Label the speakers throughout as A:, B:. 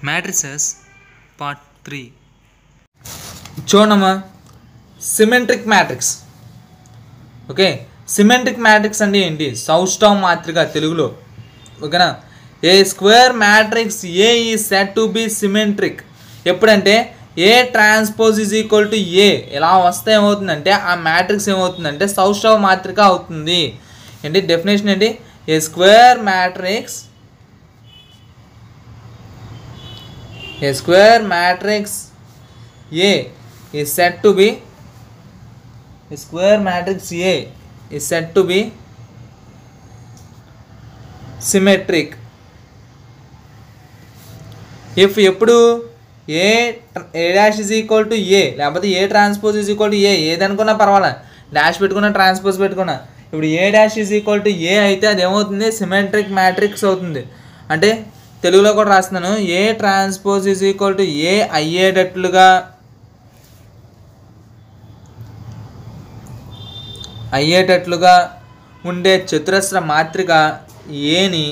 A: matrices part 3
B: చూడమ్మా symmetric matrix okay symmetric matrix అంటే ఏంటి సౌస్టవ్ మాత్రిక తెలుగులో ఓకేనా A square matrix A is said to be symmetric ఎప్పుడంటే A transpose is equal to A ఎలా వస్తే ఏమవుతుందంటే ఆ మ్యాట్రిక్స్ ఏమవుతుందంటే సౌస్టవ్ మాత్రిక అవుతుంది ఏంటి డెఫినేషన్ ఏంటి A square matrix A square matrix A is said to be a square matrix A is said to be symmetric if ఎప్పుడు A A dash is equal to A లేకపోతే A transpose is equal to A ఏదనుకున్నా పర్వాలే dash పెట్టుకున్నా transpose పెట్టుకున్నా ఇప్పుడు A dash is equal to A అయితే అది ఏమవుతుంది సిమెట్రిక్ మ్యాట్రిక్స్ అవుతుంది అంటే తెలుగులో కూడా రాస్తున్నాను A transpose is equal to A అయ్యేటట్లుగా అయ్యేటట్లుగా ఉండే చతురస్ర మాత్రిక ఏని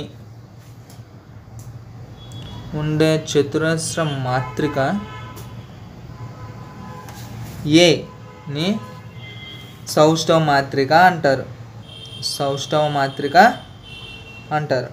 B: ఉండే చతురస్ర మాత్రిక ఏని సౌష్ఠవ మాత్రిక అంటారు సౌష్ఠవ మాత్రిక అంటారు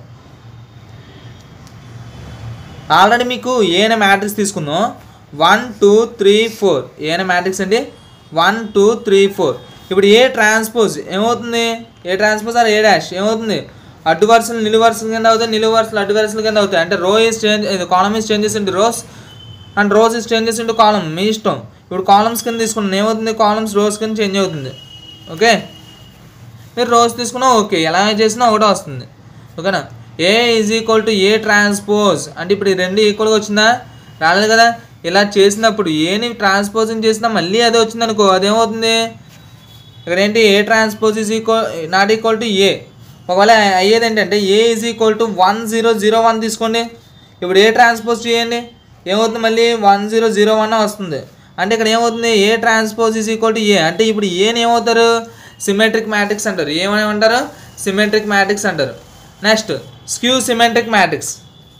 B: ఆల్రెడీ మీకు ఏన మ్యాట్రిక్స్ తీసుకుందాం వన్ టూ త్రీ ఫోర్ ఏన మ్యాట్రిక్స్ అండి వన్ టూ త్రీ ఫోర్ ఇప్పుడు ఏ ట్రాన్స్పోజ్ ఏమవుతుంది A transpose or A dash ఏమవుతుంది అడ్డు వరుసలు నిలువు వరుసల కింద అవుతాయి నిలువు వరుసలు అడ్డు వరుసల కింద అవుతాయి అంటే row is change column is changes into rows and rows is changes into column మీ ఇష్టం ఇప్పుడు కాలమ్స్ కింద తీసుకున్నాను ఏమవుతుంది కాలమ్స్ రోస్ కింద చేంజ్ అవుతుంది ఓకే మీరు రోజ్ తీసుకున్నా ఓకే ఎలా చేసినా ఒకటే వస్తుంది ఓకేనా A is equal to A transpose అంటే ఇప్పుడు ఈ రెండు ఈక్వల్గా వచ్చిందా రాలేదు కదా ఇలా చేసినప్పుడు ఏని ట్రాన్స్పోజింగ్ చేసినా మళ్ళీ అదే వచ్చింది అనుకో అదేమవుతుంది ఇక్కడ ఏంటి A transpose is equal not equal to A ఒకవేళ అయ్యేది ఏంటంటే A is equal to one zero zero one తీసుకోండి ఇప్పుడు ఏ ట్రాన్స్పోజ్ చేయండి ఏమవుతుంది మళ్ళీ వన్ జీరో జీరో వన్ వస్తుంది అంటే ఇక్కడ ఏమవుతుంది A transpose is equal to A అంటే ఇప్పుడు ఏని ఏమవుతారు సిమెట్రిక్ మ్యాట్రిక్స్ అంటారు ఏమని అంటారు సిమెట్రిక్ మ్యాట్రిక్స్ అంటారు next skew symmetric matrix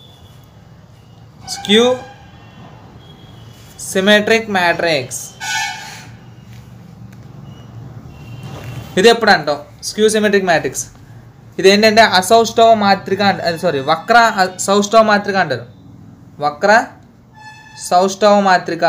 B: skew symmetric matrix ఇది ఎప్పుడు అంటాం స్క్యూ సిమెట్రిక్ మ్యాట్రిక్స్ ఇది ఏంటంటే అసౌష్ఠవ మాత్రిక అంట అది సారీ వక్ర అ- సౌష్ఠవ మాత్రిక అంటారు వక్ర సౌష్ఠవ మాత్రిక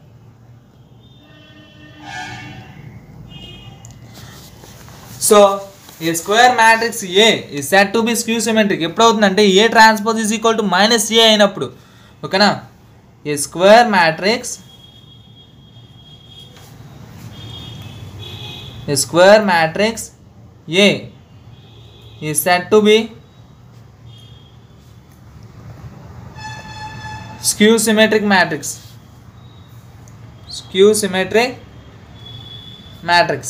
B: so A square matrix A is said to be skew symmetric ఎప్పుడు అవుతుందంటే A transpose is equal to minus A అయినప్పుడు ఓకేనా A square matrix A square matrix A is said to be skew symmetric matrix skew symmetric matrix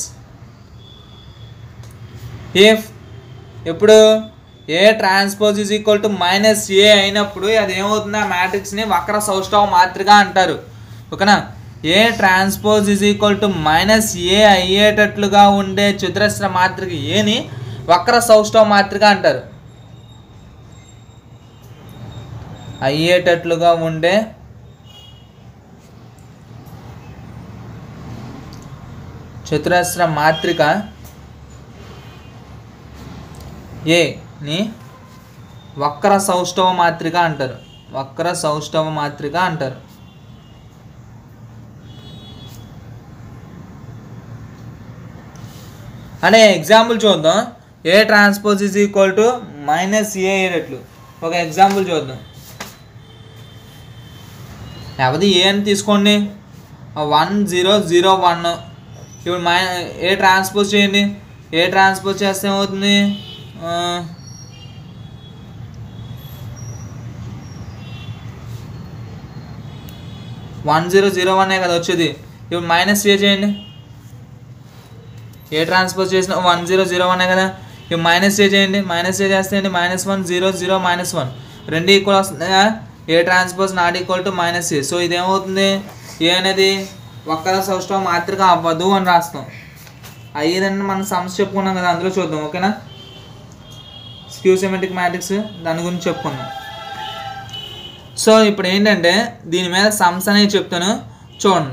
B: if ఎప్పుడు A transpose is equal to minus A అయినప్పుడు అది ఏమవుతుంది ఆ మ్యాట్రిక్స్ని వక్ర సౌష్ఠవ మాత్రిక అంటారు ఓకేనా A transpose is equal to minus A అయ్యేటట్లుగా ఉండే చతురస్ర మాత్రిక ఏని వక్ర సౌష్ఠవ మాత్రిక అంటారు అయ్యేటట్లుగా ఉండే చతురస్ర మాత్రిక ఏని వక్ర సౌష్ఠవ మాత్రిక అంటారు వక్ర సౌష్ఠవ మాత్రిక అంటారు అనే ఎగ్జాంపుల్ చూద్దాం A transpose is equal to minus A అయ్యేటట్లు ఒక ఎగ్జాంపుల్ చూద్దాం లేకపోతే ఏ అని తీసుకోండి వన్ జీరో జీరో వన్ ఇప్పుడు మై ఏ ట్రాన్స్పోజ్ చేయండి ఏ ట్రాన్స్పోజ్ చేస్తే ఏమవుతుంది ఆ, వన్ జీరో జీరో వన్ కదా వచ్చేది ఇప్పుడు మైనస్ ఏ చేయండి ఏ ట్రాన్స్పోజ్ చేసిన వన్ జీరో జీరో వన్ కదా ఇప్పుడు మైనస్ ఏ చేయండి మైనస్ ఏ చేస్తే ఏంటి minus one zero zero minus one రెండు ఈక్వల్ వస్తుంది కదా A transpose not equal to minus A so ఇదేమవుతుంది ఏ అనేది ఒక్కర సౌష్టం మాత్రిక అవ్వదు అని రాస్తాం అయ్యేదంటే మనం సమస్య చెప్పుకున్నాం కదా అందులో చూద్దాం ఓకేనా స్క్యూ సిమెట్రిక్ మ్యాట్రిక్స్ దాని గురించి చెప్పుకుందాం సో ఇప్పుడు ఏంటంటే దీని మీద సమ్స్ అనేవి చెప్తాను చూడండి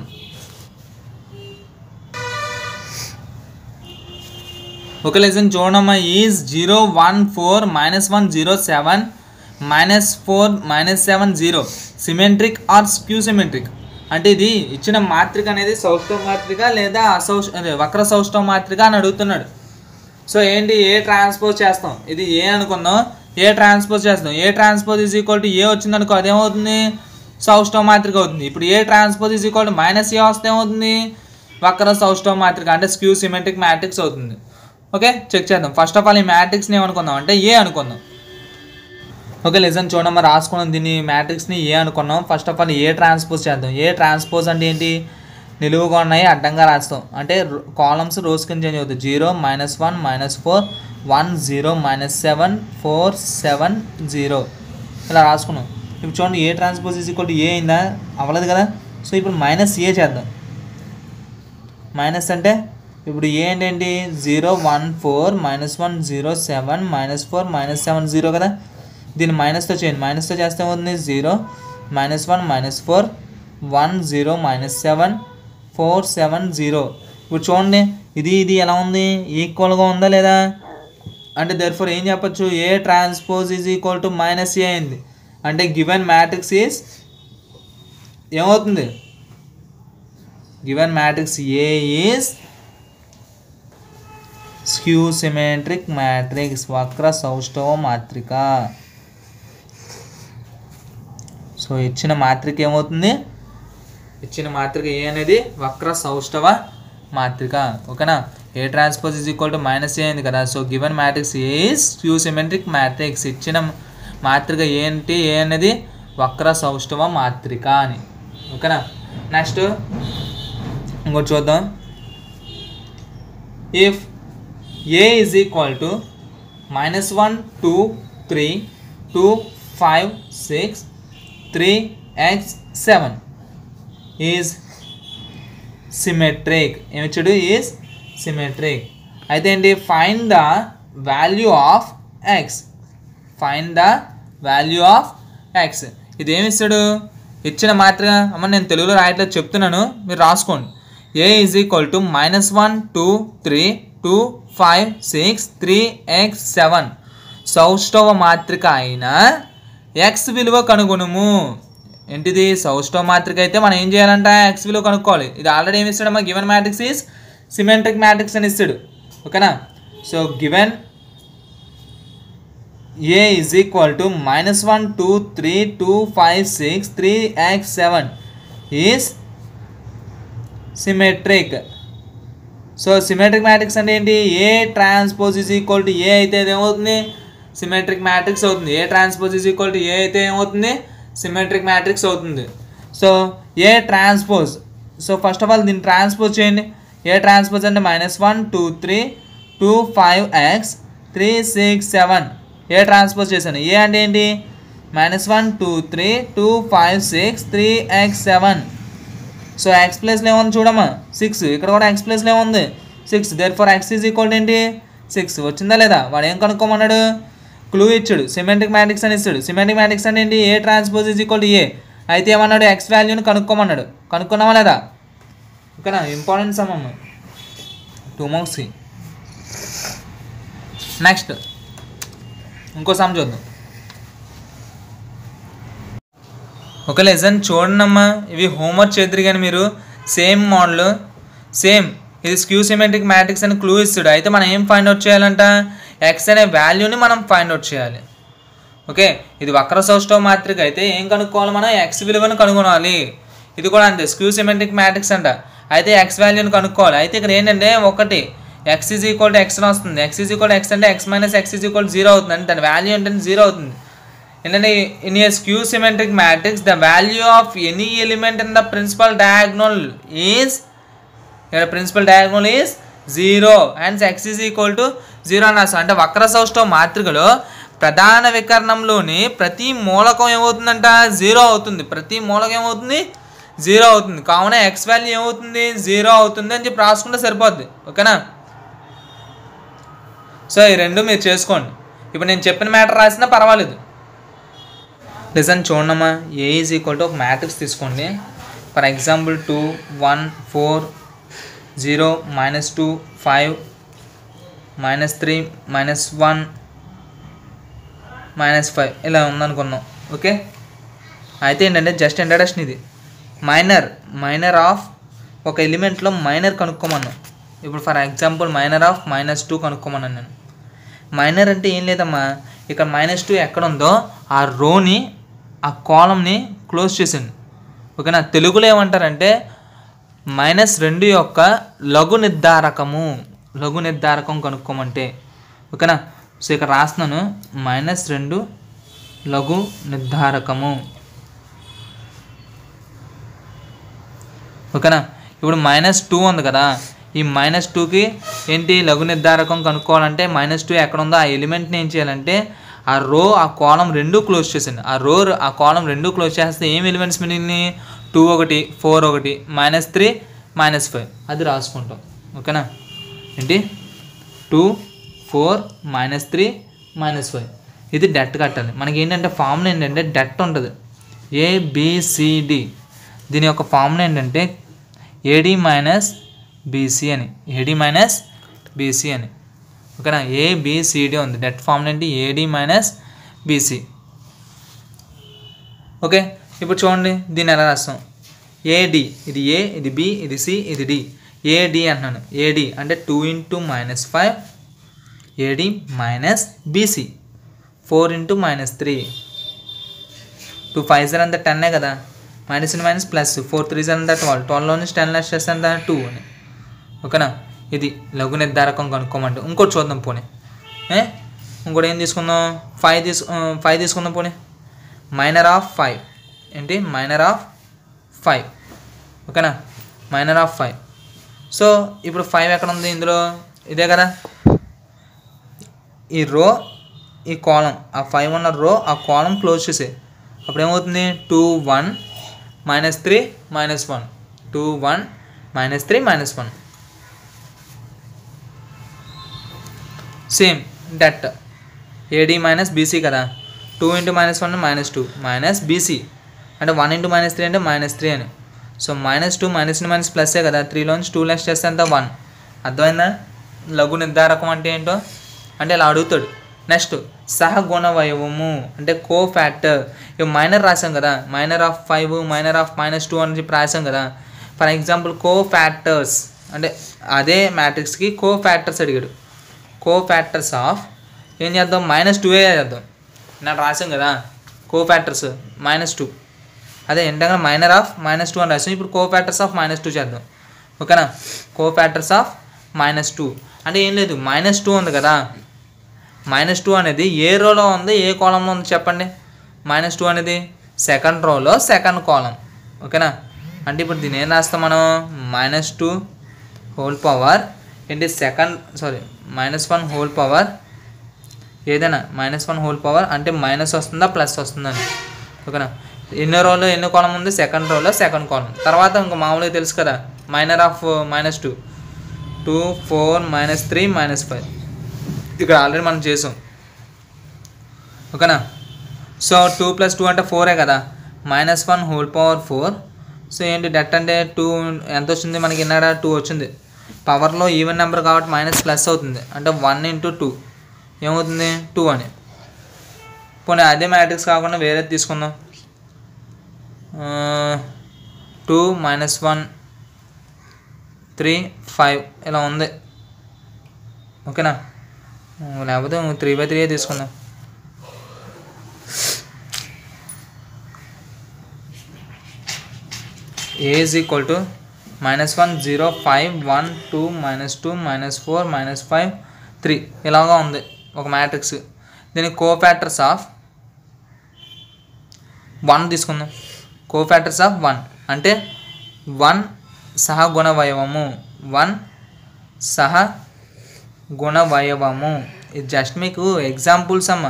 B: ఒక లెసన్ చూడమ్మా is zero one four minus one zero seven minus four minus seven zero symmetric or skew symmetric అంటే ఇది ఇచ్చిన మాత్రిక అనేది సౌష్ఠవ మాత్రిక లేదా అసౌష్ అదే వక్ర సౌష్ఠవ మాత్రిక అని అడుగుతున్నాడు సో ఏంటి ఏ ట్రాన్స్పోజ్ చేస్తాం ఇది ఏ అనుకుందాం ఏ ట్రాన్స్పోజ్ చేస్తాం A transpose is equal to A వచ్చింది అనుకో అదేమవుతుంది సౌష్ఠవ మాత్రిక అవుతుంది ఇప్పుడు A transpose is equal to minus A వస్తే ఏమవుతుంది వక్ర సౌష్ఠవ మాత్రిక అంటే స్క్యూ సిమెట్రిక్ మ్యాట్రిక్స్ అవుతుంది ఓకే చెక్ చేద్దాం ఫస్ట్ ఆఫ్ ఆల్ ఈ మ్యాట్రిక్స్ని ఏమనుకుందాం అంటే ఏ అనుకుందాం ఓకే లెసన్ చూడమ్మా రాసుకున్నాం దీన్ని మ్యాట్రిక్స్ని ఏ అనుకున్నాం first of all A transpose చేద్దాం ఏ ట్రాన్స్పోజ్ అంటే ఏంటి నిలువుగా ఉన్నాయి అడ్డంగా రాస్తాం అంటే కాలమ్స్ రోస్ కింద చేంజ్ అవుతాయి zero minus one minus four one zero minus seven four seven zero ఇలా రాసుకున్నాం ఇప్పుడు చూడండి A transpose is equal to A అయిందా అవ్వలేదు కదా సో ఇప్పుడు మైనస్ ఏ చేద్దాం మైనస్ అంటే ఇప్పుడు ఏ ఏంటండి zero one four minus one zero seven minus four minus seven zero కదా దీన్ని మైనస్తో చేయండి మైనస్తో చేస్తే ఏమవుతుంది zero minus one minus four one zero minus seven four seven zero ఇప్పుడు చూడండి ఇది ఇది ఎలా ఉంది ఈక్వల్గా ఉందా లేదా అంటే దర్ ఫోర్ ఏం చెప్పచ్చు A transpose is equal to minus A అయింది అంటే గివెన్ మ్యాట్రిక్స్ ఈజ్ ఏమవుతుంది given matrix A is skew symmetric matrix వక్ర సౌష్ఠవ మాత్రిక సో ఇచ్చిన మాత్రిక ఏమవుతుంది ఇచ్చిన మాత్రిక ఏ అనేది వక్ర సౌష్ఠవ మాత్రిక ఓకేనా A transpose is equal to minus A అయింది కదా so given matrix A is skew symmetric matrix ఇచ్చిన మాత్రిక ఏంటి ఏ అనేది వక్ర సౌష్ఠవ మాత్రిక అని ఓకేనా నెక్స్ట్ ఇంకోటి చూద్దాం if A is equal to minus one two three two five six three x seven is symmetric ఏమిచ్చాడు ఈజ్ సిమెట్రిక్ అయితే ఏంటి find the value of x find the value of x ఇది ఏమి ఇస్తాడు ఇచ్చిన మాత్రం అమ్మ నేను తెలుగులో రాయట్లేదు చెప్తున్నాను మీరు రాసుకోండి A is equal to minus one two three two five six three x seven సౌష్ఠవ మాత్రిక అయిన ఎక్స్ విలువ కనుగొనుము ఏంటిది సౌష్ఠవ మాత్రిక అయితే మనం ఏం చేయాలంట ఎక్స్ విలువ కనుక్కోవాలి ఇది ఆల్రెడీ ఏమి ఇస్తాడమ్మా given matrix is symmetric matrix అని ఇస్తాడు ఓకేనా so given A is equal to minus one two three two five six three x seven is symmetric so symmetric matrix అంటే ఏంటి A transpose is equal to A అయితే ఏమవుతుంది symmetric matrix అవుతుంది A transpose is equal to A అయితే ఏమవుతుంది symmetric matrix అవుతుంది so A transpose so first of all దీన్ని transpose చేయండి ఏ ట్రాన్స్పోజ్ అంటే minus one two three two five x three six seven A transpose చేశాను A అంటే ఏంటి minus one two three two five six three x seven so x ప్లేస్లో ఏముంది చూడమ్మా six ఇక్కడ కూడా ఎక్స్ ప్లేస్లో ఏముంది six there for x is equal ఏంటి సిక్స్ వచ్చిందా లేదా వాడు ఏం కనుక్కోమన్నాడు క్లూ ఇచ్చాడు సిమెంటిక్ మ్యాట్రిక్స్ అని ఇస్తాడు సిమెంటిక్ మ్యాట్రిక్స్ అంటే ఏంటి A transpose is equal A అయితే ఏమన్నాడు ఎక్స్ వాల్యూని కనుక్కోమన్నాడు కనుక్కున్నావా లేదా ఓకేనా ఇంపార్టెంట్ సమ్ అమ్మ టూ మార్క్స్కి నెక్స్ట్ ఇంకో సమ్ చూద్దాం ఒక లెసన్ చూడండమ్మా ఇవి హోంవర్క్ చేద్దరు కానీ మీరు సేమ్ మోడల్ సేమ్ ఇది స్క్యూ సిమెట్రిక్ మ్యాట్రిక్స్ అని క్లూ ఇస్తాడు అయితే మనం ఏం ఫైండ్ అవుట్ చేయాలంట ఎక్స్ అనే వాల్యూని మనం ఫైండ్ అవుట్ చేయాలి ఓకే ఇది వక్ర సౌష్ఠవ మాత్రిక అయితే ఏం కనుక్కోవాలి మనం ఎక్స్ విలువను కనుగొనాలి ఇది కూడా అంతే స్క్యూ సిమెట్రిక్ మ్యాట్రిక్స్ అంట అయితే ఎక్స్ వాల్యూని కనుక్కోవాలి అయితే ఇక్కడ ఏంటంటే ఒకటి x is equal to x అని వస్తుంది ఎక్స్ ఈజ్ ఈక్వల్ ఎక్స్ అంటే x minus x is equal zero అవుతుంది అంటే దాని వాల్యూ ఏంటంటే జీరో అవుతుంది ఏంటంటే in a skew symmetric matrix the value of any element in the principal diagonal is ఇక్కడ principal diagonal is zero and x is equal to zero అని రాస్తాం అంటే వక్ర సౌష్ఠవ మాత్రికలో ప్రధాన వికరణంలోని ప్రతి మూలకం ఏమవుతుందంట జీరో అవుతుంది ప్రతి మూలకం ఏమవుతుంది జీరో అవుతుంది కావున ఎక్స్ వాల్యూ ఏమవుతుంది జీరో అవుతుంది అని చెప్పి రాసుకుంటే సరిపోద్ది ఓకేనా సో ఈ రెండు మీరు చేసుకోండి ఇప్పుడు నేను చెప్పిన మ్యాటర్ రాసినా పర్వాలేదు లిజన్ చూడమ్మా ఏ ఈజ్ ఈక్వల్ టు ఒక మ్యాట్రిక్స్ తీసుకోండి for example two one four zero minus two five minus three minus one minus five ఇలా ఉందనుకున్నాం ఓకే అయితే ఏంటంటే జస్ట్ ఇంట్రడక్షన్ ఇది మైనర్ మైనర్ ఆఫ్ ఒక ఎలిమెంట్లో మైనర్ కనుక్కోమన్నాం ఇప్పుడు for example minor of minus two కనుక్కోమన్నాను నేను మైనర్ అంటే ఏం లేదమ్మా ఇక్కడ మైనస్ టూ ఎక్కడ ఉందో ఆ రోని ఆ కాలంని క్లోజ్ చేసింది ఓకేనా తెలుగులో ఏమంటారంటే మైనస్ రెండు యొక్క లఘు నిర్ధారకము లఘు నిర్ధారకం కనుక్కోమంటే ఓకేనా సో ఇక్కడ రాస్తున్నాను మైనస్ రెండు లఘు నిర్ధారకము ఓకేనా ఇప్పుడు మైనస్ టూ ఉంది కదా ఈ మైనస్ టూకి ఏంటి లఘు నిర్ధారకం కనుక్కోవాలంటే మైనస్ టూ ఎక్కడ ఉందో ఆ ఎలిమెంట్ని ఏం చేయాలంటే ఆ రో ఆ కాలం రెండు క్లోజ్ చేసింది ఆ రో ఆ కాలం రెండు క్లోజ్ చేస్తే ఏం ఎలిమెంట్స్ మిగిలింది టూ ఒకటి ఫోర్ ఒకటి మైనస్ త్రీ మైనస్ ఫైవ్ అది రాసుకుంటాం ఓకేనా ఏంటి two four minus three minus five ఇది డెట్ కట్టాలి మనకి ఏంటంటే ఫార్ములా ఏంటంటే డెట్ ఉంటుంది ఏబిసిడి దీని యొక్క ఫార్ములా ఏంటంటే ఏడి మైనస్ బీసీ అని ఏడి మైనస్ బీసీ అని ఓకేనా ఏబిసిడి ఉంది డెట్ ఫార్ములా ఏంటి ఏడి మైనస్ బీసీ ఓకే ఇప్పుడు చూడండి దీన్ని ఎలా రాస్తాం ఏడి ఇది ఏ ఇది బి ఇది సి ఇది డి ఏడి అంటున్నాను ఏడి అంటే two into minus five AD minus BC four into minus three two five zero అంతా టెన్నే కదా minus into minus plus four three zero అంతా ట్వెల్వ్ ట్వెల్వ్లో నుంచి టెన్ లెస్ చేస్తే అంతా టూ అని ఓకేనా ఇది లఘు నిర్ధారకం కనుక్కోమంటే ఇంకోటి చూద్దాం పోనీ ఏ ఇంకోటి ఏం తీసుకుందాం ఫైవ్ తీసు ఫైవ్ తీసుకుందాం పోనీ మైనర్ ఆఫ్ ఫైవ్ ఏంటి మైనర్ ఆఫ్ ఫైవ్ ఓకేనా మైనర్ ఆఫ్ ఫైవ్ సో ఇప్పుడు ఫైవ్ ఎక్కడ ఉంది ఇందులో ఇదే కదా ఈ రో ఈ కాలం ఆ ఫైవ్ ఉన్న రో ఆ కాలం క్లోజ్ చేసే అప్పుడు ఏమవుతుంది two one minus three minus one two one minus three minus one same det AD minus BC కదా two into minus one minus two minus BC అంటే వన్ ఇంటూ మైనస్ త్రీ అంటే minus three అని so minus two minus minus ప్లస్సే కదా త్రీలోంచి two less చేస్తే అంత one అర్థమైందా లఘు నిర్ధారకం అంటే ఏంటో అంటే ఇలా అడుగుతాడు నెక్స్ట్ సహగుణ వయవము అంటే కో ఫ్యాక్టర్ ఇవి మైనర్ రాసాం కదా minor of five minor of minus two అని చెప్పి రాసాం కదా ఫర్ ఎగ్జాంపుల్ కో ఫ్యాక్టర్స్ అంటే అదే మ్యాట్రిక్స్కి కో ఫ్యాక్టర్స్ అడిగాడు కో ఫ్యాక్టర్స్ ఆఫ్ ఏం చేద్దాం మైనస్ టూ చేద్దాం నేను రాసాం కదా కో ఫ్యాక్టర్స్ మైనస్ టూ అదే ఏంటంటే మైనర్ ఆఫ్ మైనస్ టూ అని రాసాం ఇప్పుడు cofactors of minus two చేద్దాం ఓకేనా cofactors of minus two అంటే ఏం లేదు మైనస్ టూ ఉంది కదా మైనస్ టూ అనేది ఏ రోలో ఉంది ఏ కాలంలో ఉంది చెప్పండి మైనస్ టూ అనేది సెకండ్ రోలో సెకండ్ కాలం ఓకేనా అంటే ఇప్పుడు దీని ఏం రాస్తాం మనం మైనస్ టూ హోల్ పవర్ ఏంటి second sorry minus one whole power ఏదైనా మైనస్ వన్ హోల్ పవర్ అంటే మైనస్ వస్తుందా ప్లస్ వస్తుందని ఓకేనా ఎన్నో రోలో ఎన్నో కాలం ఉంది సెకండ్ రోలో సెకండ్ కాలం తర్వాత ఇంకా మామూలుగా తెలుసు కదా minor of minus two two four minus three minus five ఇక్కడ ఆల్రెడీ మనం చేసాం ఓకేనా సో టూ ప్లస్ టూ అంటే ఫోరే కదా minus one whole power four so ఏంటి డెట్ అంటే టూ ఎంత వచ్చింది మనకి ఇన్నాడా టూ వచ్చింది పవర్లో ఈవెన్ నెంబర్ కాబట్టి మైనస్ ప్లస్ అవుతుంది అంటే వన్ ఇంటూ టూ ఏమవుతుంది టూ అని పోనీ అదే మ్యాట్రిక్స్ కాకుండా వేరేది తీసుకుందాం two minus one three five ఇలా ఉంది ఓకేనా లేకపోతే త్రీ బై త్రీ తీసుకుందాం A is equal to minus one zero five one two minus two minus four minus five three ఇలాగా ఉంది ఒక మ్యాట్రిక్స్ దీని కో ఫ్యాక్టర్స్ ఆఫ్ వన్ తీసుకుందాం కో ఫ్యాక్టర్స్ ఆఫ్ వన్ అంటే వన్ సహగుణ వయవము వన్ సహ గుణ వయవము ఇది జస్ట్ మీకు ఎగ్జాంపుల్స్ అమ్మ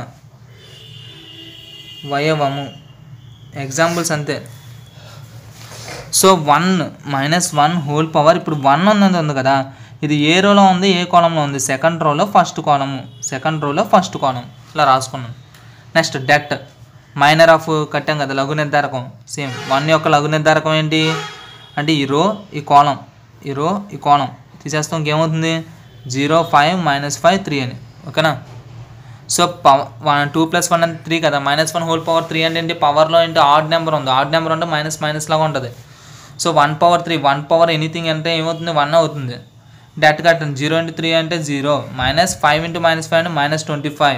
B: వయవము ఎగ్జాంపుల్స్ అంతే so one minus one whole power ఇప్పుడు వన్ ఉన్నది ఉంది కదా ఇది ఏ రోలో ఉంది ఏ కాలంలో ఉంది సెకండ్ రోలో ఫస్ట్ కాలము సెకండ్ రోలో ఫస్ట్ కాలం ఇలా రాసుకున్నాను నెక్స్ట్ డెట్ మైనర్ ఆఫ్ కట్టాం కదా లఘు నిర్ధారకం సేమ్ వన్ యొక్క లఘు నిర్ధారకం ఏంటి అంటే ఈ రో ఈ కోలం ఈ రో ఈ కోలం తీసేస్తాం ఇంకేమవుతుంది zero five minus five three అని ఓకేనా so power one two plus one అంటే త్రీ కదా minus one whole power three అంటే ఏంటి పవర్లో ఏంటి ఆడ్ నెంబర్ ఉంది ఆడ్ నెంబర్ అంటే మైనస్ మైనస్ లాగా ఉంటుంది so one power three one power anything అంటే ఏమవుతుంది వన్ అవుతుంది డెట్ కట్టండి జీరో ఇంటూ త్రీ అంటే zero minus five into minus five అంటే minus twenty five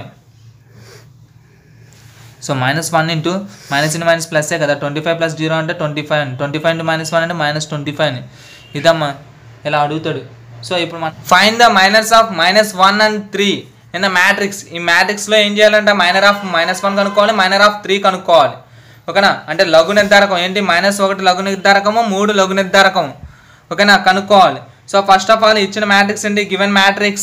B: so minus one into minus into minus ప్లస్సే కదా ట్వంటీ ఫైవ్ ప్లస్ జీరో అంటే twenty five అని twenty five into minus one అంటే minus twenty five అని ఇదమ్మా ఇలా అడుగుతాడు సో ఇప్పుడు మనం fine the minors of minus one and three in the matrix ఈ మ్యాట్రిక్స్లో ఏం చేయాలంటే మైనర్ ఆఫ్ మైనస్ వన్ కనుక్కోవాలి మైనర్ ఆఫ్ త్రీ కనుక్కోవాలి ఓకేనా అంటే లఘు నిర్ధారకం ఏంటి మైనస్ ఒకటి లఘు నిర్ధారకము మూడు లఘు నిర్ధారకము ఓకేనా కనుక్కోవాలి సో ఫస్ట్ ఆఫ్ ఆల్ ఇచ్చిన మ్యాట్రిక్స్ ఏంటి given matrix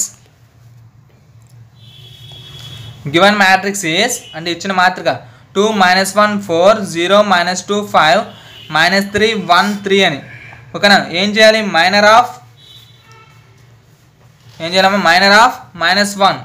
B: given matrix is అంటే ఇచ్చిన మాత్రిక two minus one four zero minus two five minus three one three అని ఓకేనా ఏం చేయాలి మైనర్ ఆఫ్ ఏం చేయాలమ్మా minor of minus one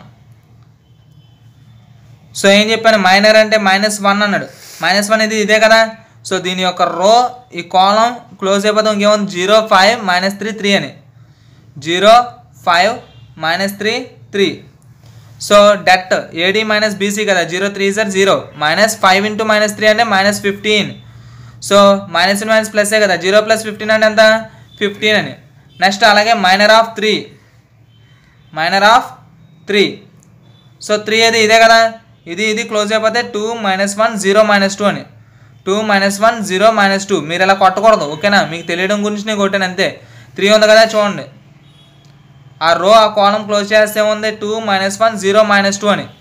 B: so ఏం చెప్పాను మైనర్ అంటే మైనస్ వన్ అన్నాడు మైనస్ వన్ ఇది ఇదే కదా సో దీని యొక్క రో ఈ కాలం క్లోజ్ అయిపోతాం ఇంకేముంది zero five minus three three అని zero five minus three three so det AD minus BC కదా జీరో త్రీ సార్ zero minus five into minus three అంటే minus fifteen so minus minus ప్లస్ఏ కదా జీరో ప్లస్ ఫిఫ్టీన్ అంటే ఎంత fifteen అని next అలాగే minor of three minor of three so three అది ఇదే కదా ఇది ఇది క్లోజ్ అయిపోతే two minus one zero minus two అని two minus one zero minus two మీరు ఇలా కొట్టకూడదు ఓకేనా మీకు తెలియడం గురించి నేను కొట్టాను అంతే త్రీ ఉంది కదా చూడండి ఆ రో ఆ కాలం క్లోజ్ చేస్తే ఉంది two minus one zero minus two అని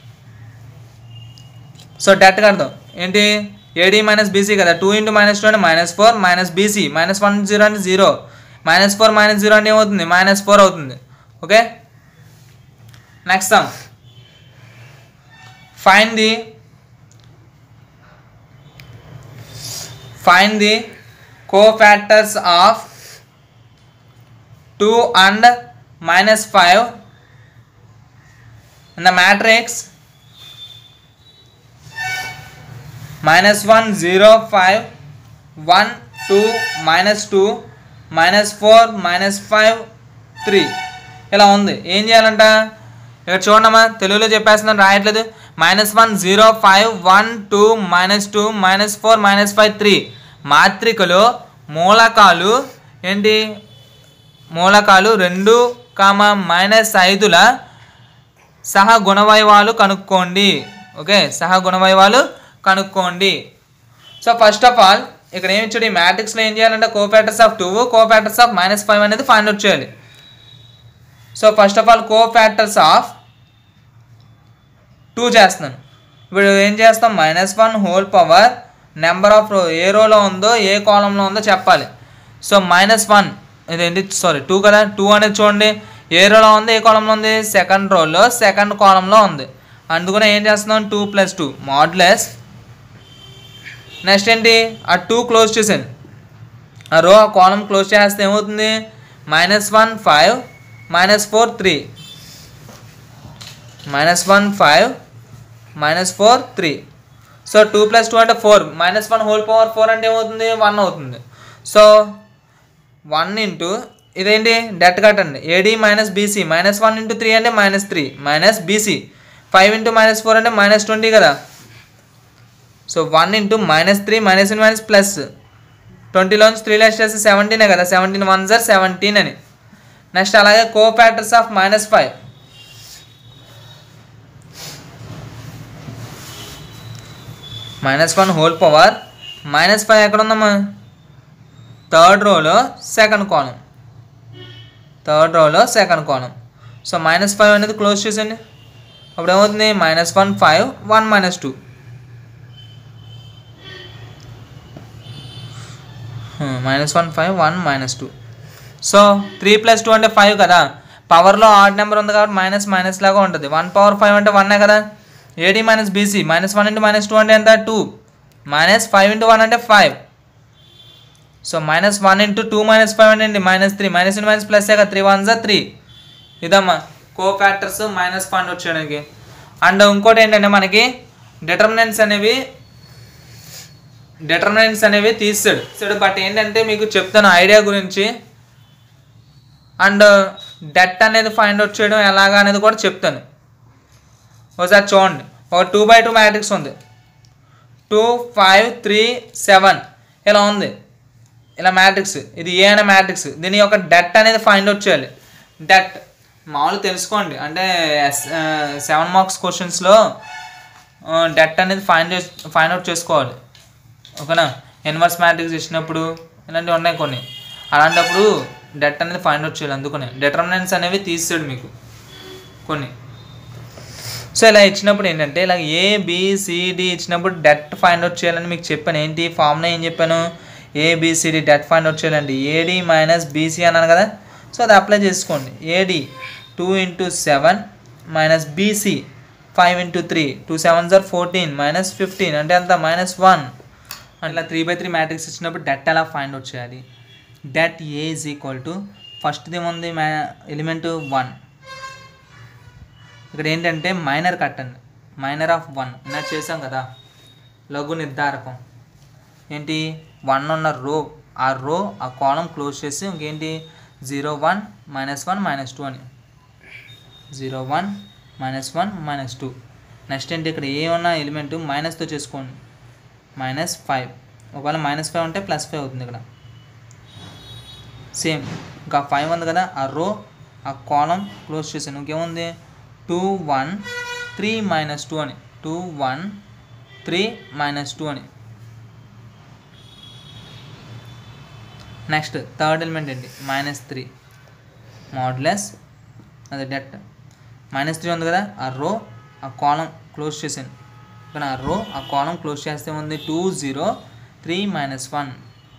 B: సో డెట్ కడదాం ఏంటి ఏడీ మైనస్ బీసీ కదా టూ ఇంటూ మైనస్ టూ అంటే minus four minus BC minus one zero అంటే zero minus four minus zero అంటే ఏమవుతుంది మైనస్ ఫోర్ అవుతుంది okay next sum fine the fine the cofactors of two and minus five in the matrix minus 1 0 5 1 2 minus 2 minus 4 minus 5 3 ఇలా ఉంది ఏం చేయాలంట ఇక్కడ చూడమ్మా తెలుగులో చెప్పేస్తున్నాను రాయట్లేదు minus one zero five one two minus two minus four minus five three మాత్రికలో మూలకాలు ఏంటి మూలకాలు రెండు కామ మైనస్ ఐదుల సహ గుణవైవాలు కనుక్కోండి ఓకే సహ గుణవైవాలు కనుక్కోండి సో ఫస్ట్ ఆఫ్ ఆల్ ఇక్కడ ఏమి ఇచ్చాడు ఈ మ్యాట్రిక్స్లో ఏం చేయాలంటే cofactors of two cofactors of minus five అనేది ఫైండ్ అవుట్ చేయాలి so first of all cofactors of two చేస్తున్నాను ఇప్పుడు ఏం చేస్తాం minus one whole power number of row ఏ రోలో ఉందో ఏ కాలంలో ఉందో చెప్పాలి సో మైనస్ వన్ ఇదేంటి సారీ టూ కదా టూ అనేది చూడండి ఏ రోలో ఉంది ఏ కాలంలో ఉంది సెకండ్ రోలో సెకండ్ కాలంలో ఉంది అందుకనే ఏం చేస్తున్నాం టూ ప్లస్ టూ మాడ్లెస్ నెక్స్ట్ ఏంటి ఆ టూ క్లోజ్ చేశాను ఆ రో ఆ కాలం క్లోజ్ చేస్తే ఏమవుతుంది minus one five minus four three minus one five minus four three so two plus two అంటే four minus one whole power four అంటే ఏమవుతుంది వన్ అవుతుంది సో వన్ ఇంటూ ఇదేంటి డెట్ కట్టండి AD minus BC minus one into three అంటే minus three minus BC five into minus four అంటే minus twenty కదా so one into minus three minus in minus plus ట్వంటీలోంచి three less చేస్తే సెవెంటీనే కదా seventeen one సార్ seventeen అని next అలాగే cofactors of minus five minus one whole power minus five ఎక్కడ ఉందమ్మా థర్డ్ రోలో సెకండ్ కాలం థర్డ్ రోలో second column so minus five అనేది క్లోజ్ చేసండి అప్పుడు ఏమవుతుంది minus one five one minus two minus one five one minus two so three plus two అంటే five కదా పవర్లో ఆడ్ నెంబర్ ఉంది కాబట్టి మైనస్ మైనస్ లాగా ఉంటుంది వన్ పవర్ ఫైవ్ అంటే వన్నే కదా AD minus BC minus one into minus two అంటే ఎంత two minus five into one అంటే five so minus one into two minus five అంటే minus three minus into minus plus కదా త్రీ వన్ జా three ఇదమ్మా కో ఫ్యాక్టర్స్ మైనస్ ఫండ్ వచ్చేయడానికి and ఇంకోటి ఏంటంటే మనకి డిటర్మినెంట్స్ అనేవి డిటర్మినెంట్స్ అనేవి తీస్తాడు తీస్తాడు బట్ ఏంటంటే మీకు చెప్తాను ఐడియా గురించి అండ్ డెట్ అనేది ఫైండ్ అవుట్ చేయడం ఎలాగా అనేది కూడా చెప్తాను ఒకసారి చూడండి ఒక టూ బై టూ మ్యాట్రిక్స్ ఉంది టూ ఫైవ్ త్రీ సెవెన్ ఇలా ఉంది ఇలా మ్యాట్రిక్స్ ఇది ఏ అనే మ్యాట్రిక్స్ దీని యొక్క డెట్ అనేది ఫైండ్ అవుట్ చేయాలి డెట్ మామూలు తెలుసుకోండి అంటే సెవెన్ మార్క్స్ క్వశ్చన్స్లో డెట్ అనేది ఫైండ్ ఫైండ్ అవుట్ చేసుకోవాలి ఓకేనా ఇన్వర్స్ మ్యాట్రిక్స్ ఇచ్చినప్పుడు ఇలాంటివి ఉన్నాయి కొన్ని అలాంటప్పుడు డెట్ అనేది ఫైండ్ అవుట్ చేయాలి అందుకనే డిటర్మినెంట్స్ అనేవి తీసాడు మీకు కొన్ని సో ఇలా ఇచ్చినప్పుడు ఏంటంటే ఇలా ఏ బిసిడి ఇచ్చినప్పుడు డెట్ ఫైండ్ అవుట్ చేయాలని మీకు చెప్పాను ఏంటి ఫార్ములా ఏం చెప్పాను ఏబిసిడి డెట్ ఫైండ్ అవుట్ చేయాలండి ఏడి మైనస్ బీసీ అన్నాను కదా సో అది అప్లై చేసుకోండి AD two into seven minus BC five into three two seven జార్ ఫోర్టీన్ మైనస్ ఫిఫ్టీన్ అంటే అంత మైనస్ వన్ అట్లా త్రీ బై త్రీ మ్యాట్రిక్స్ ఇచ్చినప్పుడు డెట్ ఎలా ఫైండ్ అవుట్ చేయాలి det A is equal to ఫస్ట్ది ఏముంది మ్యా ఎలిమెంట్ వన్ ఇక్కడ ఏంటంటే మైనర్ కట్టండి మైనర్ ఆఫ్ వన్ ఇలా చేసాం కదా లఘు నిర్ధారకం ఏంటి వన్ ఉన్న రో ఆ రో ఆ కాలం క్లోజ్ చేసి ఇంకేంటి zero one minus one minus two అని zero one minus one minus two next ఏంటి ఇక్కడ ఏ ఉన్న ఎలిమెంట్ మైనస్తో చేసుకోండి మైనస్ ఫైవ్ ఒకవేళ మైనస్ ఫైవ్ ఉంటే ప్లస్ ఫైవ్ అవుతుంది ఇక్కడ సేమ్ ఇంకా ఫైవ్ ఉంది కదా ఆ రో ఆ కాలం క్లోజ్ చేసాను ఇంకేముంది two one three minus two అని two one three minus two అని నెక్స్ట్ థర్డ్ ఎలిమెంట్ ఏంటి మైనస్ త్రీ మోడ్లెస్ అది డెట్ మైనస్ త్రీ ఉంది కదా ఆ రో ఆ కాలం క్లోజ్ చేసాను కానీ ఆ రో ఆ కాలం క్లోజ్ చేస్తే ఉంది two zero three minus one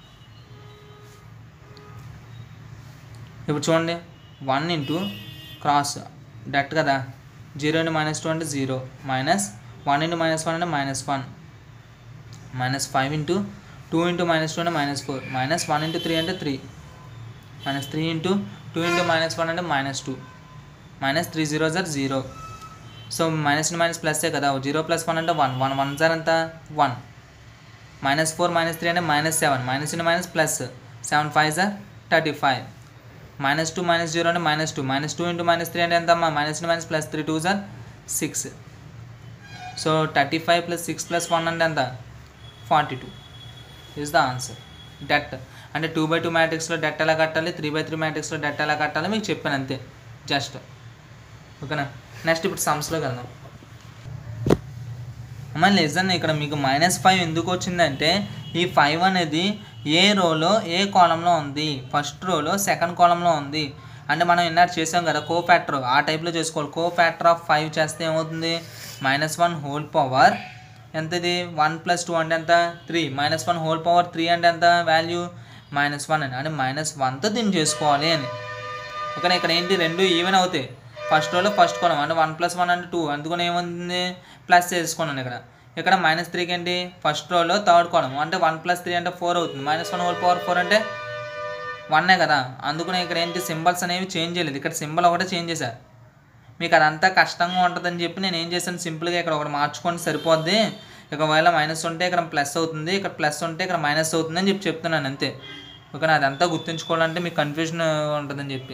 B: ఇప్పుడు చూడండి వన్ ఇంటూ క్రాస్ డట్ కదా జీరో ఇంటూ మైనస్ టూ అంటే zero minus one into minus one అంటే minus one minus five into two into minus two అంటే minus four minus one into three అంటే three minus three into two into minus one అంటే minus two minus three zero జార్ zero so minus minus ప్లస్సే కదా zero plus one అంటే one one one జార్ ఎంత one minus four minus three అంటే minus seven minus into minus plus seven five జార్ thirty five minus two minus zero అంటే minus two minus two into minus three అంటే ఎంత అమ్మా minus into minus plus three two జార్ six so thirty five plus six plus one అంటే ఎంత forty two is the answer det అంటే two by two మ్యాట్రిక్స్లో det ఎలా కట్టాలి త్రీ బై త్రీ మ్యాట్రిక్స్లో డెట్ ఎలా కట్టాలి మీకు చెప్పాను అంతే జస్ట్ ఓకేనా నెక్స్ట్ ఇప్పుడు సమ్స్లోకి వెళ్దాం అమ్మ లెజన్ ఇక్కడ మీకు మైనస్ ఫైవ్ ఎందుకు వచ్చిందంటే ఈ ఫైవ్ అనేది ఏ రోలో ఏ కాలంలో ఉంది ఫస్ట్ రోలో సెకండ్ కాలంలో ఉంది అంటే మనం ఇన్నాడు చేసాం కదా కో ఫ్యాక్టర్ ఆ టైప్లో చేసుకోవాలి కో ఫ్యాక్టర్ ఆఫ్ ఫైవ్ చేస్తే ఏమవుతుంది మైనస్ వన్ హోల్ పవర్ ఎంత ఇది వన్ ప్లస్ టూ అంటే ఎంత three minus one whole power three అంటే ఎంత వాల్యూ మైనస్ వన్ అని అంటే మైనస్ వన్తో దీన్ని చేసుకోవాలి అని ఓకేనా ఇక్కడ ఏంటి రెండు ఈవెన్ అవుతాయి ఫస్ట్ రోలో ఫస్ట్ కొనం అంటే వన్ ప్లస్ వన్ అంటే టూ అందుకని ఏముంది ప్లస్ చేసుకున్నాను ఇక్కడ ఇక్కడ మైనస్ త్రీకి ఏంటి ఫస్ట్ రోలో థర్డ్ కొనం అంటే వన్ ప్లస్ త్రీ అంటే ఫోర్ అవుతుంది minus one whole power four అంటే వన్నే కదా అందుకని ఇక్కడ ఏంటి సింబల్స్ అనేవి చేంజ్ చేయలేదు ఇక్కడ సింబల్ ఒకటే చేంజ్ చేశారు మీకు అదంతా కష్టంగా ఉంటుందని చెప్పి నేను ఏం చేశాను సింపుల్గా ఇక్కడ ఒకటి మార్చుకొని సరిపోద్ది ఒకవేళ మైనస్ ఉంటే ఇక్కడ ప్లస్ అవుతుంది ఇక్కడ ప్లస్ ఉంటే ఇక్కడ మైనస్ అవుతుంది అని చెప్పి చెప్తున్నాను అంతే ఓకేనా అదంతా గుర్తుంచుకోవాలంటే మీకు కన్ఫ్యూజన్ ఉంటుందని చెప్పి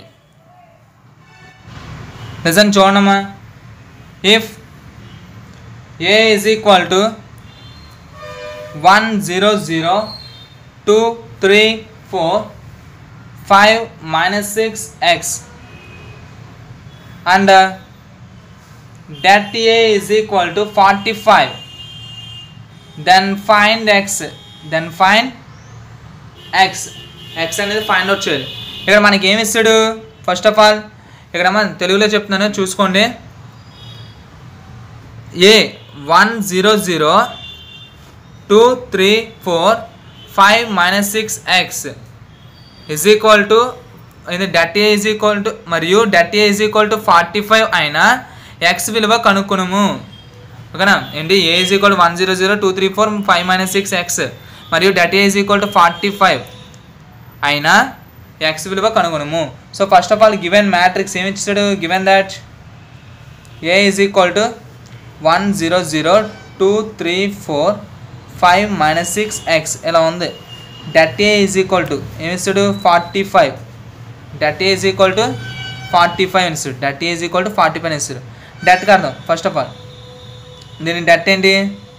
B: నిజం చూడమ్మా if A is equal to one zero zero two three four five minus six x and uh, that a is equal to 45 then find x then find x x అనేది ఫైండ్ అవుట్ చేయాలి ఇక్కడ మనకి ఏమి ఇస్తాడు first of all ఇక్కడ మన తెలుగులో చెప్తున్నాను చూసుకోండి A one zero zero two three four five minus six x is equal to ఇది det A is equal to మరియు det A is equal to forty five అయినా ఎక్స్ విలువ కనుక్కునుము ఓకేనా ఏంటి A is equal one zero zero two three four five minus six x మరియు det A is equal to forty five అయినా x విలువ కనుగొనము so first of all given matrix ఏమి ఇచ్చాడు given that A is equal to one zero zero two three four five minus six x ఇలా ఉంది det A is equal to ఏమిస్తాడు forty five det A is equal to forty five ఇస్తాడు det A is equal to forty five ఇస్తాడు డట్కి అర్థం first of all దీని డట్ ఏంటి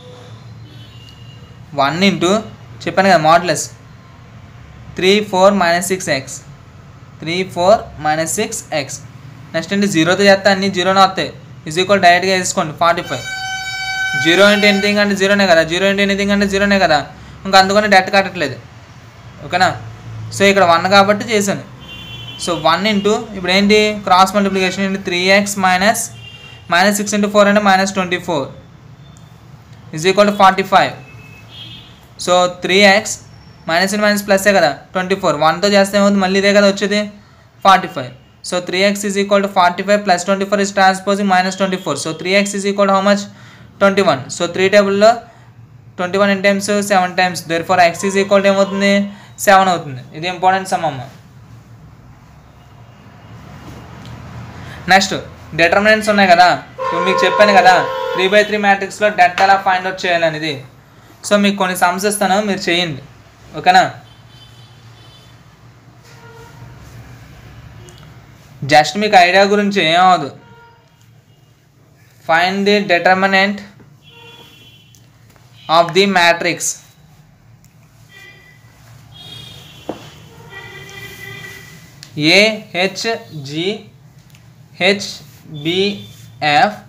B: one into చెప్పాను కదా modulus three four minus six x three four minus six x next ఏంటి జీరోతో చేస్తే అన్ని జీరోనే వస్తాయి ఈజ్ ఈక్వల్ డైరెక్ట్గా వేసుకోండి forty five zero into anything అంటే జీరోనే కదా జీరో ఇంటూ ఎనీథింగ్ అంటే జీరోనే కదా ఇంకా అందుకని డెట్ కట్టట్లేదు ఓకేనా సో ఇక్కడ వన్ కాబట్టి చేశాను సో వన్ ఇంటూ ఇప్పుడు ఏంటి క్రాస్ మల్టిప్లికేషన్ ఏంటి three x minus minus six into four అంటే minus twenty four is equal to forty five so three x minus and minus ప్లస్సే కదా ట్వంటీ ఫోర్ వన్తో చేస్తే ఏమవుతుంది మళ్ళీ ఇదే కదా వచ్చేది forty five so three x is equal to forty five plus twenty four is transposing minus twenty four so three x is equal how much twenty one so three టేబుల్లో twenty one in times seven times there four x is equal to ఏమవుతుంది seven అవుతుంది ఇది important sum అమ్మ next determinants ఉన్నాయి కదా ఇప్పుడు మీకు చెప్పాను కదా త్రీ బై త్రీ మ్యాట్రిక్స్లో డెట్ ఎలా ఫైండ్ అవుట్ చేయాలనేది సో మీకు కొన్ని సమ్స్ ఇస్తాను మీరు చేయండి ఓకేనా జస్ట్ మీకు ఐడియా గురించి ఏం అవ్వదు find the determinant of the matrix A H G H BF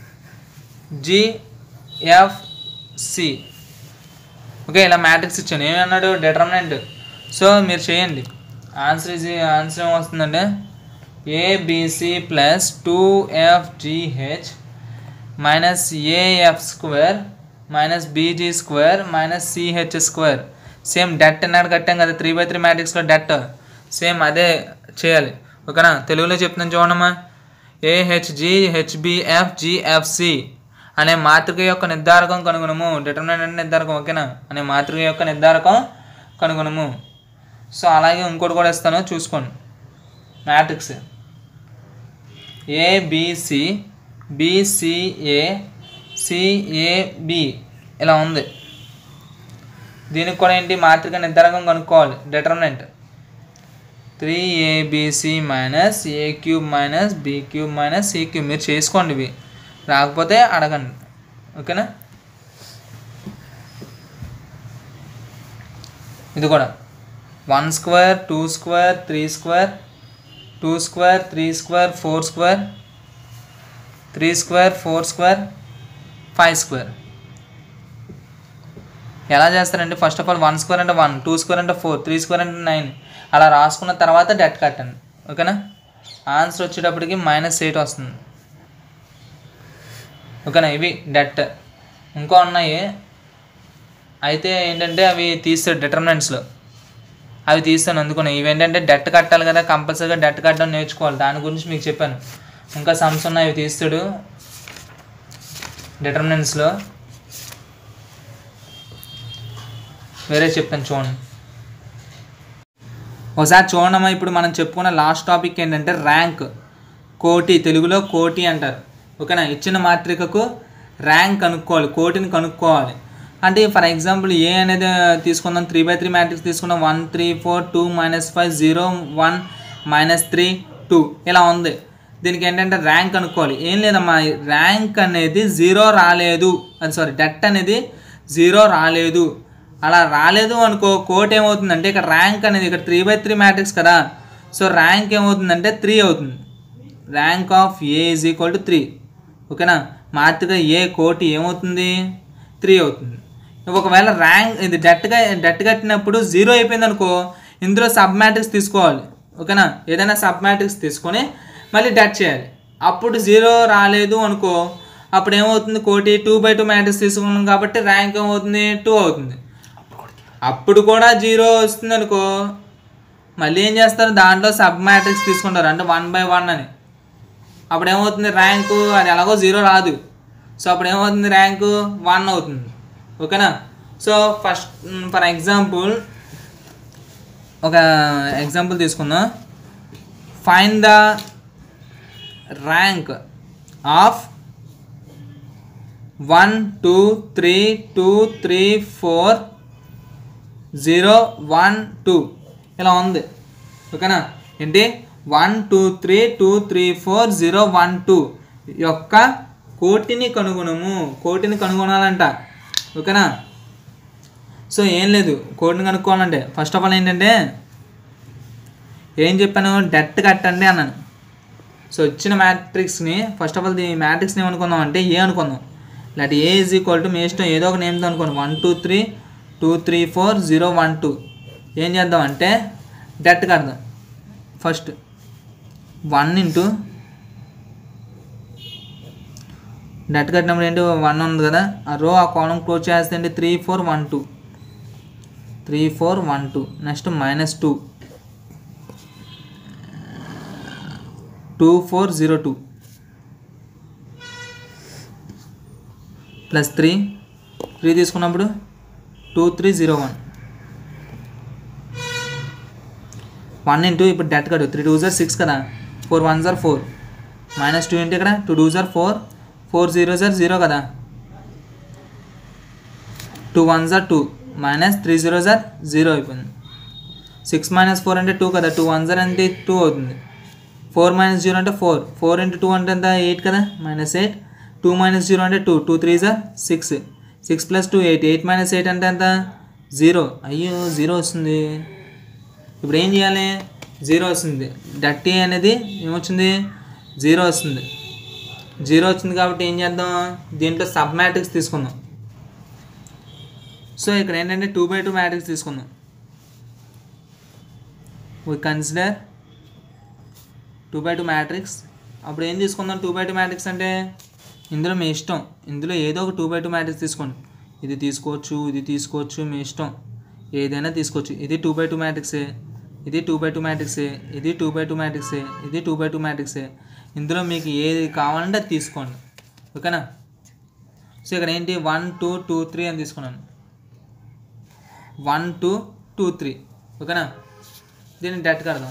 B: GF C okay ఇలా మ్యాట్రిక్స్ ఇచ్చాను ఏమన్నాడు డిటర్మినెంట్ సో మీరు చేయండి ఆన్సర్ ఇది ఆన్సర్ ఏమొస్తుందంటే ABC plus two F GH minus AF square minus BG square minus CH square same det అన్నాడు కట్టాం కదా త్రీ బై త్రీ మ్యాట్రిక్స్లో డెట్ సేమ్ అదే చేయాలి ఓకేనా తెలుగులో చెప్తున్నాను చూడమ్మా ఏహెచ్జి హెచ్బిఎఫ్ జిఎఫ్సి అనే మాతృక యొక్క నిర్ధారకం కనుగొనము డిటర్మినెంట్ అంటే నిర్ధారకం ఓకేనా అనే మాతృక యొక్క నిర్ధారకం కనుగొనము సో అలాగే ఇంకోటి కూడా ఇస్తాను చూసుకోండి మ్యాట్రిక్స్ ఏబిసి బిసిఏ సిఏబి ఇలా ఉంది దీనికి కూడా ఏంటి మాత్రిక నిర్ధారకం కనుక్కోవాలి determinant three ABC minus A cube minus B cube minus C cube మీరు చేసుకోండి ఇవి రాకపోతే అడగండి ఓకేనా ఇది కూడా one square two square three square two square three square four square three square four square five square ఎలా చేస్తారంటే first of all one square అంటే వన్ టూ స్క్వేర్ అంటే ఫోర్ త్రీ స్క్వేర్ అంటే నైన్ అలా రాసుకున్న తర్వాత డెట్ కట్టండి ఓకేనా ఆన్సర్ వచ్చేటప్పటికి మైనస్ ఎయిట్ వస్తుంది ఓకేనా ఇవి డెట్ ఇంకో ఉన్నాయి అయితే ఏంటంటే అవి తీస్తాడు డిటర్మినెంట్స్లో అవి తీస్తాను అందుకుని ఇవి ఏంటంటే డెట్ కట్టాలి కదా కంపల్సరీగా డెట్ కట్టడం నేర్చుకోవాలి దాని గురించి మీకు చెప్పాను ఇంకా సమ్స్ ఉన్నాయి అవి తీస్తాడు డిటర్మినెంట్స్లో వేరే చెప్తాను చూడండి ఒకసారి చూడమ్మా ఇప్పుడు మనం చెప్పుకున్న లాస్ట్ టాపిక్ ఏంటంటే ర్యాంక్ కోటి తెలుగులో కోటి అంటారు ఓకేనా ఇచ్చిన మాత్రికకు ర్యాంక్ కనుక్కోవాలి కోటిని కనుక్కోవాలి అంటే ఫర్ ఎగ్జాంపుల్ ఏ అనేది తీసుకుందాం త్రీ బై త్రీ మ్యాట్రిక్స్ తీసుకుందాం one three four two minus five zero one minus three two ఇలా ఉంది దీనికి ఏంటంటే ర్యాంక్ కనుక్కోవాలి ఏం లేదమ్మా ర్యాంక్ అనేది జీరో రాలేదు అది సారీ డెట్ అనేది జీరో రాలేదు అలా రాలేదు అనుకో కోట్ ఏమవుతుందంటే ఇక్కడ ర్యాంక్ అనేది ఇక్కడ త్రీ బై త్రీ మ్యాట్రిక్స్ కదా సో ర్యాంక్ ఏమవుతుందంటే త్రీ అవుతుంది rank of A is equal to three ఓకేనా మాత్రిక ఏ కోటి ఏమవుతుంది త్రీ అవుతుంది ఒకవేళ ర్యాంక్ ఇది డెట్గా డెట్ కట్టినప్పుడు జీరో అయిపోయింది అనుకో ఇందులో సబ్ మ్యాట్రిక్స్ తీసుకోవాలి ఓకేనా ఏదైనా సబ్ మ్యాట్రిక్స్ తీసుకొని మళ్ళీ డెట్ చేయాలి అప్పుడు జీరో రాలేదు అనుకో అప్పుడు ఏమవుతుంది కోటి టూ బై టూ మ్యాట్రిక్స్ తీసుకున్నాం కాబట్టి ర్యాంక్ ఏమవుతుంది టూ అవుతుంది అప్పుడు కూడా జీరో వస్తుంది అనుకో మళ్ళీ ఏం చేస్తారు దాంట్లో సబ్ మ్యాట్రిక్స్ తీసుకుంటారు అంటే వన్ బై వన్ అని అప్పుడు ఏమవుతుంది ర్యాంకు అది ఎలాగో జీరో రాదు సో అప్పుడు ఏమవుతుంది ర్యాంకు వన్ అవుతుంది ఓకేనా సో ఫస్ట్ ఫర్ ఎగ్జాంపుల్ ఒక ఎగ్జాంపుల్ తీసుకుందాం find the rank of one two three two three four zero one two ఇలా ఉంది ఓకేనా ఏంటి one two three two three four zero one two యొక్క కోటిని కనుగొనము కోటిని కనుగొనాలంట ఓకేనా సో ఏం లేదు కోటిని కనుక్కోవాలంటే ఫస్ట్ ఆఫ్ ఆల్ ఏంటంటే ఏం చెప్పాను డెట్ కట్టండి అన్నాను సో ఇచ్చిన మ్యాట్రిక్స్ని ఫస్ట్ ఆఫ్ ఆల్ ఈ మ్యాట్రిక్స్ని ఏమనుకుందాం అంటే ఏ అనుకుందాం లేకపోతే ఏ ఈజ్ ఈక్వల్ టు మీ ఇష్టం ఏదో ఒక నేమ్తో అనుకోండి one two three two three four zero one two ఏం చేద్దాం అంటే డెట్ కడదాం ఫస్ట్ వన్ ఇంటూ డెట్ కట్టినప్పుడు ఏంటి వన్ ఉంది కదా ఆ రో ఆ కాలం క్లోజ్ చేస్తే ఏంటి three four one two three four one two next minus two two four zero two plus three three తీసుకున్నప్పుడు two three zero one one into ఇప్పుడు డెట్ కట్టు త్రీ టూ జార్ సిక్స్ కదా ఫోర్ వన్ జార్ four minus two into ఇక్కడ two two జార్ four four zero జార్ zero కదా టూ వన్ జార్ టూ మైనస్ త్రీ జీరో జార్ జీరో అయిపోయింది సిక్స్ మైనస్ ఫోర్ అంటే టూ కదా టూ వన్ జార్ అంటే టూ అవుతుంది ఫోర్ మైనస్ జీరో అంటే ఫోర్ ఫోర్ ఇంటూ టూ అంటే ఎంత ఎయిట్ కదా minus eight two minus zero అంటే టూ టూ త్రీ జార్ six six plus two eight eight minus eight అంటే ఎంత జీరో అయ్యో జీరో వస్తుంది ఇప్పుడు ఏం చేయాలి జీరో వస్తుంది డట్టి అనేది ఏమొచ్చింది జీరో వస్తుంది జీరో వచ్చింది కాబట్టి ఏం చేద్దాం దీంట్లో సబ్ మ్యాట్రిక్స్ తీసుకుందాం సో ఇక్కడ ఏంటంటే టూ బై టూ మ్యాట్రిక్స్ తీసుకుందాం we consider two by two matrix అప్పుడు ఏం తీసుకుందాం టూ బై టూ మ్యాట్రిక్స్ అంటే ఇందులో మీ ఇష్టం ఇందులో ఏదో ఒక టూ బై టూ మ్యాట్రిక్స్ తీసుకోండి ఇది తీసుకోవచ్చు ఇది తీసుకోవచ్చు మీ ఇష్టం ఏదైనా తీసుకోవచ్చు ఇది టూ బై టూ మ్యాట్రిక్సే ఇది టూ బై టూ మ్యాట్రిక్సే ఇది టూ బై టూ మ్యాట్రిక్సే ఇది టూ బై టూ మ్యాట్రిక్సే ఇందులో మీకు ఏది కావాలంటే అది తీసుకోండి ఓకేనా సో ఇక్కడ ఏంటి వన్ టూ టూ త్రీ అని తీసుకున్నాను వన్ టూ టూ త్రీ ఓకేనా దీన్ని డెట్ కడదాం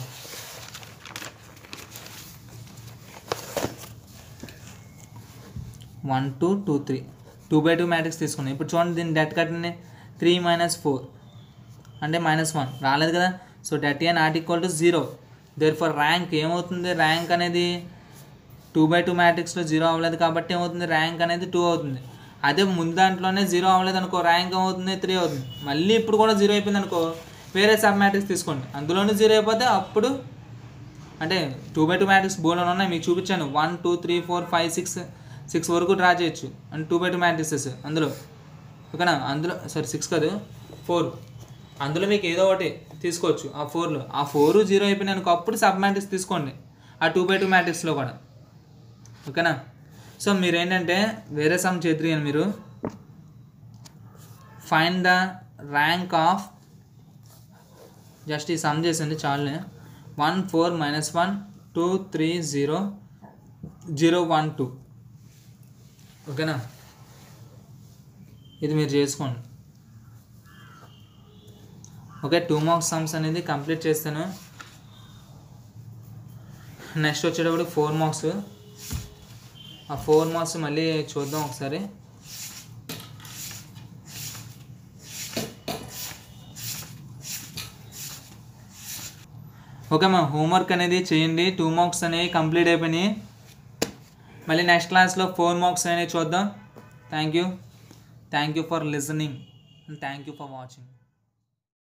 B: one two two three two by two matrix తీసుకున్నాం ఇప్పుడు చూడండి దీన్ని డెట్ కట్టండి త్రీ మైనస్ ఫోర్ అంటే మైనస్ వన్ రాలేదు కదా so det A not equal to zero therefore rank ఏమవుతుంది ర్యాంక్ అనేది టూ బై టూ మ్యాట్రిక్స్లో జీరో అవ్వలేదు కాబట్టి ఏమవుతుంది ర్యాంక్ అనేది టూ అవుతుంది అదే ముందు దాంట్లోనే జీరో అవ్వలేదు అనుకో ర్యాంక్ ఏమవుతుంది త్రీ అవుతుంది మళ్ళీ ఇప్పుడు కూడా జీరో అయిపోయింది అనుకో వేరే సబ్ మ్యాట్రిక్స్ తీసుకోండి అందులోనే జీరో అయిపోతే అప్పుడు అంటే టూ బై టూ మ్యాట్రిక్స్ బోర్డులో ఉన్నాయి మీకు చూపించాను one two three four five six six వరకు డ్రా చేయొచ్చు అంటే టూ బై టూ మ్యాట్రిక్సెస్ అందులో ఓకేనా అందులో సారీ సిక్స్ కాదు ఫోర్ అందులో మీకు ఏదో ఒకటి తీసుకోవచ్చు ఆ ఫోర్లో ఆ ఫోర్ జీరో అయిపోయినాయి అనుకో అప్పుడు సబ్ మ్యాట్రిక్స్ తీసుకోండి ఆ టూ బై టూ మ్యాట్రిక్స్లో కూడా ఓకేనా సో మీరు ఏంటంటే వేరే సమ్ చేద్దరు అని మీరు find the rank of just ఈ సమ్ చేసింది చాలునే one four minus one two three zero zero one two ఓకేనా ఇది మీరు చేసుకోండి ఓకే టూ మార్క్స్ సమ్స్ అనేది కంప్లీట్ చేస్తాను నెక్స్ట్ వచ్చేటప్పుడు ఫోర్ మార్క్స్ ఆ ఫోర్ మార్క్స్ మళ్ళీ చూద్దాం ఒకసారి ఓకే మా హోంవర్క్ అనేది చేయండి టూ మార్క్స్ అనేవి కంప్లీట్ అయిపోయినాయి మళ్ళీ నెక్స్ట్ క్లాస్లో ఫోర్ మార్క్స్ అనేవి చూద్దాం thank you thank you for listening and thank you for watching